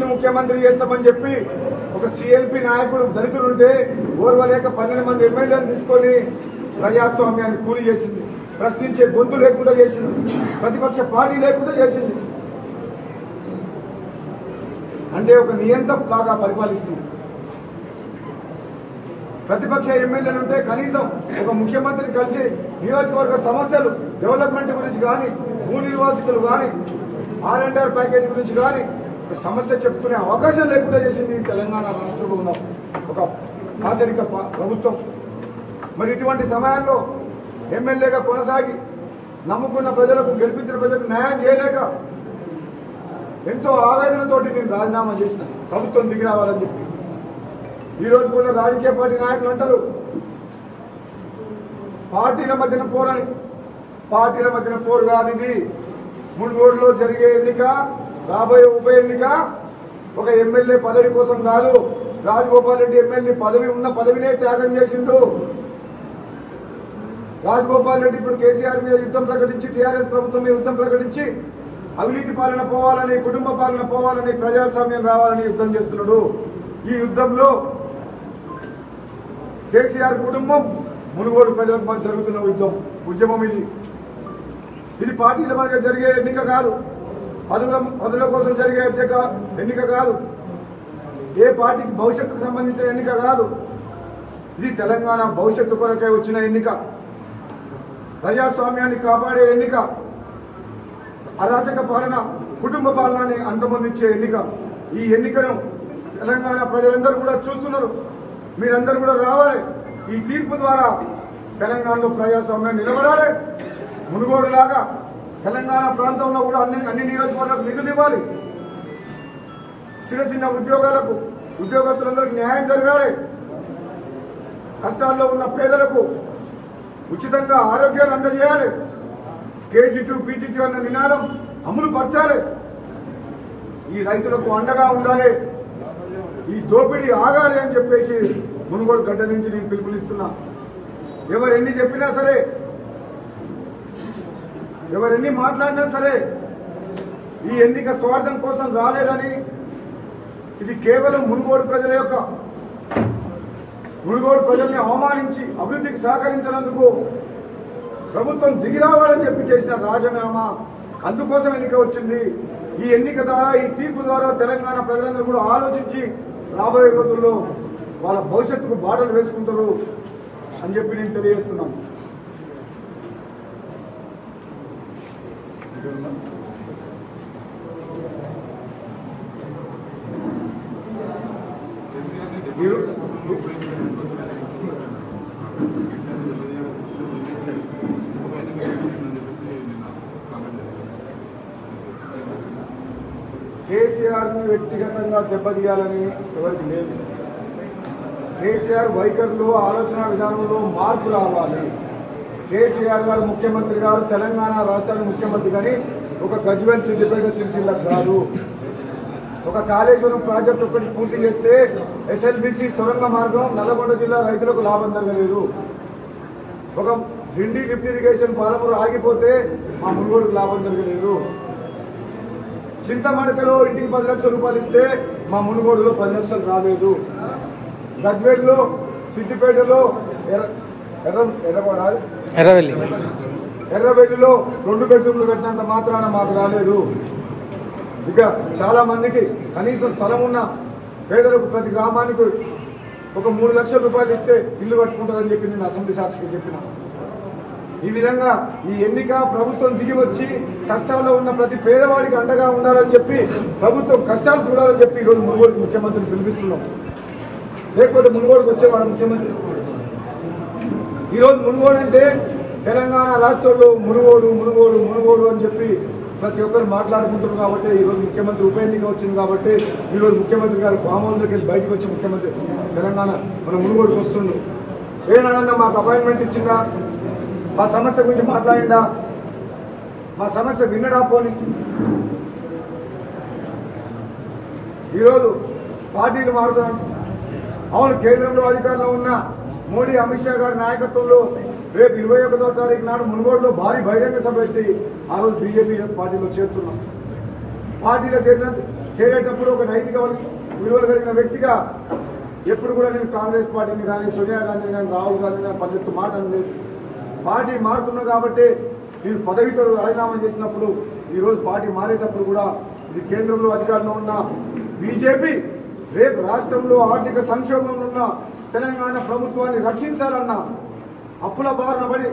ముఖ్యమంత్రి చేస్తామని చెప్పి ఒక సిఎల్పి నాయకుడు దళితులుంటే ఓర్వలేక పన్నెండు మంది ఎమ్మెల్యేలు తీసుకొని ప్రజాస్వామ్యాన్ని కూలి చేసింది ప్రశ్నించే గొంతు లేకుండా చేసింది ప్రతిపక్ష పార్టీ లేకుండా చేసింది అంటే ఒక నియంత్ర లాగా పరిపాలిస్తుంది ప్రతిపక్ష ఎమ్మెల్యేలు ఉంటే కనీసం ఒక ముఖ్యమంత్రిని కలిసి నియోజకవర్గ సమస్యలు డెవలప్మెంట్ గురించి కానీ భూ నిర్వాసితులు కానీ ఆర్ అండ్ ఆర్ ప్యాకేజ్ గురించి కానీ ఒక సమస్య చెప్పుకునే అవకాశం లేకుండా చేసింది ఈ తెలంగాణ రాష్ట్రంలో ఉన్న ఒక ఆచరిక ప- ప్రభుత్వం మరి ఇటువంటి సమయాల్లో ఎమ్మెల్యేగా కొనసాగి నమ్ముకున్న ప్రజలకు గెలిపించిన ప్రజలకు న్యాయం చేయలేక ఎంతో ఆవేదనతోటి నేను రాజీనామా చేసిన ప్రభుత్వం దిగి రావాలని చెప్పి ఈ రోజు కొన్ని రాజకీయ పార్టీ నాయకులు అంటారు పార్టీల మధ్యన పోరని పార్టీల మధ్యన పోరు కాదు ఇది మునుగోడులో జరిగే ఎన్నిక రాబోయే ఉప ఎన్నిక ఒక ఎమ్మెల్యే పదవి కోసం కాదు రాజగోపాల్ రెడ్డి ఎమ్మెల్యే పదవి ఉన్న పదవినే త్యాగం చేసిండు రాజగోపాల్ రెడ్డి ఇప్పుడు కేసీఆర్ మీద యుద్ధం ప్రకటించి టీఆర్ఎస్ ప్రభుత్వం మీద యుద్ధం ప్రకటించి అవినీతి పాలన పోవాలని కుటుంబ పాలన పోవాలని ప్రజాస్వామ్యం రావాలని యుద్ధం చేస్తున్నాడు ఈ యుద్ధంలో కేసీఆర్ కుటుంబం మునుగోడు ప్రజలకు మధ్య జరుగుతున్న యుద్ధం ఉద్యమం ఇది ఇది పార్టీల మధ్య జరిగే ఎన్నిక కాదు పదవుల పదవుల కోసం జరిగే ఎన్నిక ఎన్నిక కాదు ఏ పార్టీకి భవిష్యత్తుకు సంబంధించిన ఎన్నిక కాదు ఇది తెలంగాణ భవిష్యత్తు కొరకే వచ్చిన ఎన్నిక ప్రజాస్వామ్యాన్ని కాపాడే ఎన్నిక అరాచక పాలన కుటుంబ పాలనని అంతమొందించే ఎన్నిక ఈ ఎన్నికను తెలంగాణ ప్రజలందరూ కూడా చూస్తున్నారు మీరందరూ కూడా రావాలి ఈ తీర్పు ద్వారా తెలంగాణలో ప్రజాస్వామ్యం నిలబడాలి మునుగోడులాగా తెలంగాణ ప్రాంతంలో కూడా అన్ని అన్ని నియోజకవర్గాలకు నిధులు ఇవ్వాలి చిన్న చిన్న ఉద్యోగాలకు ఉద్యోగస్తులందరికీ న్యాయం జరగాలి కష్టాల్లో ఉన్న పేదలకు ఉచితంగా ఆరోగ్యాన్ని అందజేయాలి కేజీ టూ పీజీ టూ అన్న నినాదం అమలు పరచాలి ఈ రైతులకు అండగా ఉండాలి ఈ దోపిడీ ఆగాలి అని చెప్పేసి మునుగోడు గడ్డ నుంచి నేను పిలుపునిస్తున్నా ఎవరు ఎన్ని చెప్పినా సరే ఎవరెన్ని మాట్లాడినా సరే ఈ ఎన్నిక స్వార్థం కోసం రాలేదని ఇది కేవలం మునుగోడు ప్రజల యొక్క మునుగోడు ప్రజల్ని అవమానించి అభివృద్ధికి సహకరించినందుకు ప్రభుత్వం దిగి రావాలని చెప్పి చేసిన రాజీనామా అందుకోసం ఎన్నిక వచ్చింది ఈ ఎన్నిక ద్వారా ఈ తీర్పు ద్వారా తెలంగాణ ప్రజలందరూ కూడా ఆలోచించి రాబోయే రోజుల్లో వాళ్ళ భవిష్యత్తుకు బాటలు వేసుకుంటారు అని చెప్పి నేను తెలియజేస్తున్నాను కేసీఆర్ని వ్యక్తిగతంగా దెబ్బతీయాలని ఎవరికి లేదు కేసీఆర్ వైఖరిలో ఆలోచన విధానంలో మార్పు రావాలి కేసీఆర్ గారు ముఖ్యమంత్రి గారు తెలంగాణ రాష్ట్రానికి ముఖ్యమంత్రి కానీ ఒక గజ్వెల్ సిద్దిపేట సిరిసిల్ల కాదు ఒక కాళేశ్వరం ప్రాజెక్ట్ ఒకటి పూర్తి చేస్తే ఎస్ఎల్బిసి సొరంగ మార్గం నల్లగొండ జిల్లా రైతులకు లాభం జరగలేదు ఒక డిండి లిఫ్ట్ ఇరిగేషన్ పాలమూరు ఆగిపోతే మా మునుగోడుకు లాభం జరగలేదు చింతమడకలో ఇంటికి పది లక్షల రూపాయలు ఇస్తే మా మునుగోడులో పది లక్షలు రాలేదు గజ్వేడ్లో సిద్దిపేటలో ఎర్ర ఎర్ర ఎర్రగొడ ఎర్రవెల్లి ఎర్రబెల్లిలో రెండు బెడ్రూమ్లు పెట్టినంత మాత్రాన మాకు రాలేదు ఇక చాలా మందికి కనీసం స్థలం ఉన్న పేదలకు ప్రతి గ్రామానికి ఒక మూడు లక్షల రూపాయలు ఇస్తే ఇల్లు కట్టుకుంటారని చెప్పి నేను అసెంబ్లీ సాక్షిగా చెప్పిన ఈ విధంగా ఈ ఎన్నిక ప్రభుత్వం దిగి వచ్చి కష్టాల్లో ఉన్న ప్రతి పేదవాడికి అండగా ఉండాలని చెప్పి ప్రభుత్వం కష్టాలు చూడాలని చెప్పి ఈరోజు మునుగోడు ముఖ్యమంత్రిని పిలిపిస్తున్నాం లేకపోతే మునుగోడుకు వచ్చేవాడు ముఖ్యమంత్రి ఈరోజు మునుగోడు అంటే తెలంగాణ రాష్ట్రంలో మునుగోడు మునుగోడు మునుగోడు అని చెప్పి ప్రతి ఒక్కరు మాట్లాడుకుంటున్నారు కాబట్టి ఈరోజు ముఖ్యమంత్రి ఉప ఎన్నిక వచ్చింది కాబట్టి ఈరోజు ముఖ్యమంత్రి గారు ఫామ్ హౌస్ దగ్గర బయటకు వచ్చి ముఖ్యమంత్రి తెలంగాణ మన మునుగోడుకు వస్తుండు ఏనాడన్నా మాకు అపాయింట్మెంట్ ఇచ్చిందా మా సమస్య గురించి మాట్లాడిందా మా సమస్య విన్నడా పోని ఈరోజు పార్టీలు మారుతున్నాం అవును కేంద్రంలో అధికారంలో ఉన్న మోడీ అమిత్ షా గారి నాయకత్వంలో రేపు ఇరవై ఒకటో తారీఖు నాడు మునుగోడులో భారీ బహిరంగ సభ పెట్టి ఆ రోజు బీజేపీ పార్టీలో చేరుతున్నాం పార్టీలో చేరిన చేరేటప్పుడు ఒక నైతిక విలువలు కలిగిన వ్యక్తిగా ఎప్పుడు కూడా నేను కాంగ్రెస్ పార్టీని కానీ సోనియా గాంధీని కానీ రాహుల్ గాంధీని కానీ పల్లెత్తు మాట అనలేదు పార్టీ మారుతున్నా కాబట్టి నేను పదవితో రాజీనామా చేసినప్పుడు ఈరోజు పార్టీ మారేటప్పుడు కూడా ఇది కేంద్రంలో అధికారంలో ఉన్న బీజేపీ రేపు రాష్ట్రంలో ఆర్థిక సంక్షోభంలో ఉన్న తెలంగాణ ప్రభుత్వాన్ని రక్షించాలన్న అప్పుల బారిన పడి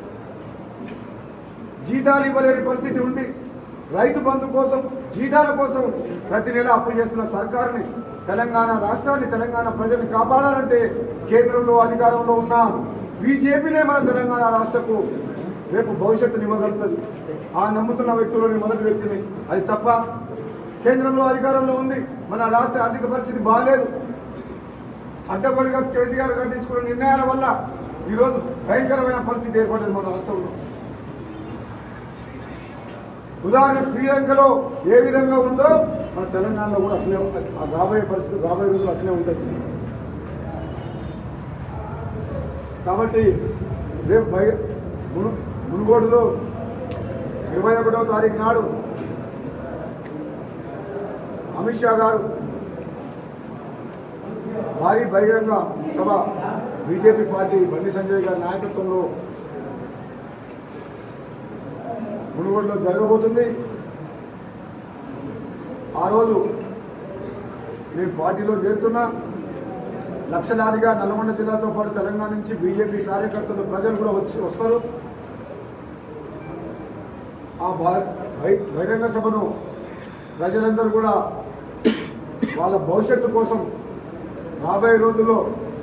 జీతాలు ఇవ్వలేని పరిస్థితి ఉంది రైతు బంధు కోసం జీతాల కోసం ప్రతి నెల అప్పు చేస్తున్న సర్కారుని తెలంగాణ రాష్ట్రాన్ని తెలంగాణ ప్రజల్ని కాపాడాలంటే కేంద్రంలో అధికారంలో ఉన్న బీజేపీనే మన తెలంగాణ రాష్ట్రకు రేపు భవిష్యత్తుని ఇవ్వగలుగుతుంది ఆ నమ్ముతున్న వ్యక్తులని మొదటి వ్యక్తిని అది తప్ప కేంద్రంలో అధికారంలో ఉంది మన రాష్ట్ర ఆర్థిక పరిస్థితి బాగాలేదు అడ్డపడిగా కేసీఆర్ గారు తీసుకున్న నిర్ణయాల వల్ల ఈరోజు భయంకరమైన పరిస్థితి ఏర్పడింది మన రాష్ట్రంలో ఉదాహరణ శ్రీలంకలో ఏ విధంగా ఉందో మన తెలంగాణలో కూడా అట్లే ఉంటుంది ఆ రాబోయే పరిస్థితి రాబోయే రోజులు అట్లే ఉంటుంది కాబట్టి రేపు బయ మును మునుగోడులో ఇరవై ఒకటవ తారీఖు నాడు అమిత్ షా గారు భారీ బహిరంగ సభ బీజేపీ పార్టీ బండి సంజయ్ గారి నాయకత్వంలో మునుగోడులో జరగబోతుంది ఆ రోజు నేను పార్టీలో చేరుతున్నా లక్షలాదిగా నల్గొండ జిల్లాతో పాటు తెలంగాణ నుంచి బీజేపీ కార్యకర్తలు ప్రజలు కూడా వచ్చి వస్తారు ఆ బా- బహి- బహిరంగ సభను ప్రజలందరూ కూడా వాళ్ళ భవిష్యత్తు కోసం రాబోయే రోజుల్లో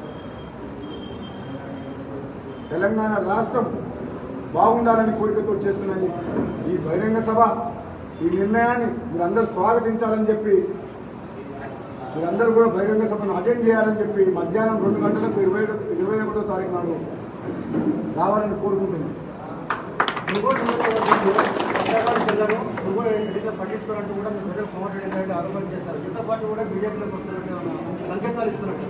తెలంగాణ రాష్ట్రం బాగుండాలని కోరికతో చేస్తున్న ఈ- ఈ బహిరంగ సభ ఈ నిర్ణయాన్ని మీరందరూ స్వాగతించాలని చెప్పి మీరందరూ కూడా బహిరంగ సభను అటెండ్ చేయాలని చెప్పి మధ్యాహ్నం రెండు గంటలకు ఇరవై ఇరవై ఒకటో తారీఖు నాడు రావాలని కోరుకుంటున్నాను ముగ్గురు నియోజకవర్గంలో పద్నాలుగు జిల్లాలో ముగ్గురు ఎన్నికలు పట్టించుకోవాలంటూ కూడా మీ ప్రజలు ప్రమోటెడ్ అయితే ఆరోపణ చేస్తారు దీంతో పాటు కూడా బీజేపీలోకి వస్తున్నట్టు ఏమన్నా సంకేతాలు ఇస్తున్నట్టు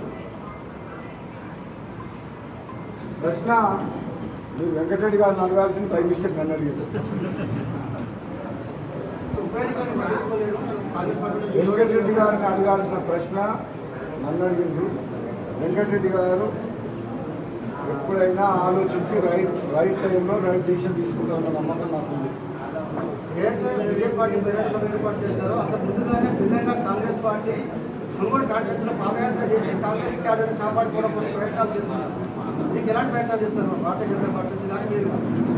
ప్రశ్న మీరు వెంకటరెడ్డి గారిని అడగాల్సిన టైం మిస్టేక్ నన్ను అడిగారు ఉప ఎన్నికలు పట్టించుకోలేదు కాంగ్రెస్ పార్టీలో వెంకటరెడ్డి గారిని అడగాల్సిన ప్రశ్న నన్ను అడిగింది వెంకటరెడ్డి గారు ఎప్పుడైనా ఆలోచించి రైట్ రైట్ టైంలో రైట్ డిసిషన్ తీసుకుంటారన్న నమ్మకం నాకుంది ఏదైతే బీజేపీ పార్టీ బహిరంగ సభ ఏర్పాటు చేస్తారో అంత ముందుగానే భిన్నంగా కాంగ్రెస్ పార్టీ ముగ్గురు కాంగ్రెస్ లో పాదయాత్ర చేసి కాంగ్రెస్ క్యాడర్ని కాపాడుకోవడం కోసం ప్రయత్నాలు చేస్తున్నారు మీకు ఎలాంటి ప్రయత్నాలు చేస్తున్నారు భారతీయ జనతా పార్టీ నుంచి కానీ మీరు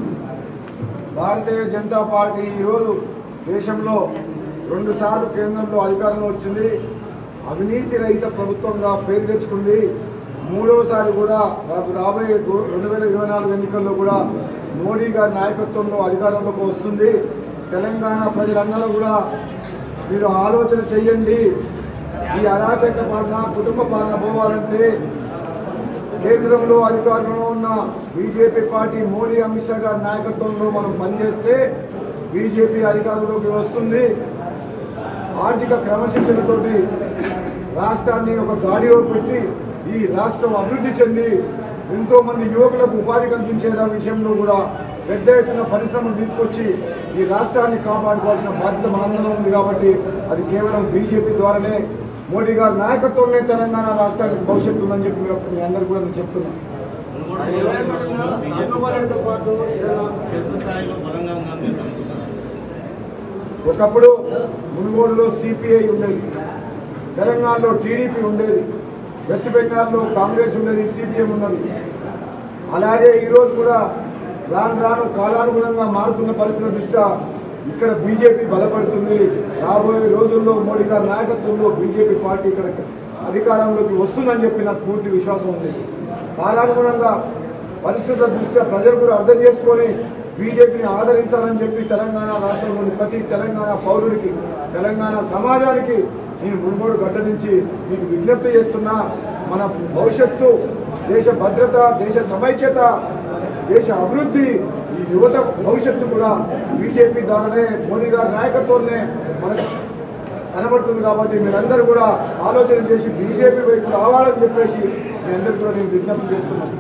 భారతీయ జనతా పార్టీ ఈరోజు దేశంలో రెండు సార్లు కేంద్రంలో అధికారంలో వచ్చింది అవినీతి రహిత ప్రభుత్వంగా పేరు తెచ్చుకుంది మూడవసారి కూడా రా- రాబోయే గు- రెండు వేల ఇరవై నాలుగు ఎన్నికల్లో కూడా మోడీ గారి నాయకత్వంలో అధికారంలోకి వస్తుంది తెలంగాణ ప్రజలందరూ కూడా మీరు ఆలోచన చెయ్యండి ఈ అరాచక పాలన కుటుంబ పాలన పోవాలంటే కేంద్రంలో అధికారంలో ఉన్న బీజేపీ పార్టీ మోడీ అమిత్ షా గారి నాయకత్వంలో మనం పనిచేస్తే బీజేపీ అధికారంలోకి వస్తుంది ఆర్థిక క్రమశిక్షణతోటి రాష్ట్రాన్ని ఒక గాడిలో పెట్టి ఈ రాష్ట్రం అభివృద్ధి చెంది ఎంతో మంది యువకులకు ఉపాధి కల్పించే విషయంలో కూడా పెద్ద ఎత్తున పరిశ్రమలు తీసుకొచ్చి ఈ రాష్ట్రాన్ని కాపాడుకోవాల్సిన బాధ్యత మనందరం ఉంది కాబట్టి అది కేవలం బీజేపీ ద్వారానే మోడీ గారి నాయకత్వంలో తెలంగాణ రాష్ట్రానికి భవిష్యత్తు ఉందని చెప్పి మీరు మీ అందరూ కూడా నేను చెప్తున్నాను ఇరవై ఒకటిన రాజగోపాల్రెడ్డితో పాటు ఏదైనా క్షేత్ర స్థాయిలో బలంగా ఉందని మీరు అనుకుంటున్నారు ఒకప్పుడు మునుగోడులో సిపిఐ ఉండేది తెలంగాణలో టీడీపీ ఉండేది వెస్ట్ బెంగాల్లో కాంగ్రెస్ ఉండేది సిపిఎం ఉన్నది అలాగే ఈరోజు కూడా రాను రాను కాలానుగుణంగా మారుతున్న పరిస్థితుల దృష్ట్యా ఇక్కడ బీజేపీ బలపడుతుంది రాబోయే రోజుల్లో మోడీ గారి నాయకత్వంలో బీజేపీ పార్టీ ఇక్కడ అధికారంలోకి వస్తుందని చెప్పి నాకు పూర్తి విశ్వాసం ఉంది కాలానుగుణంగా పరిస్థితుల దృష్ట్యా ప్రజలు కూడా అర్థం చేసుకొని బీజేపీని ఆదరించాలని చెప్పి తెలంగాణ రాష్ట్రంలోని ప్రతి తెలంగాణ పౌరుడికి తెలంగాణ సమాజానికి నేను మునుగోడు గడ్డదించి మీకు విజ్ఞప్తి చేస్తున్నా మన భవిష్యత్తు దేశ భద్రత దేశ సమైక్యత దేశ అభివృద్ధి ఈ యువత భవిష్యత్తు కూడా బీజేపీ ద్వారానే మోడీ గారి నాయకత్వంలోనే మనకు కనబడుతుంది కాబట్టి మీరందరూ కూడా ఆలోచన చేసి బీజేపీ వైపు రావాలని చెప్పేసి మీ అందరికీ కూడా నేను విజ్ఞప్తి చేస్తున్నాను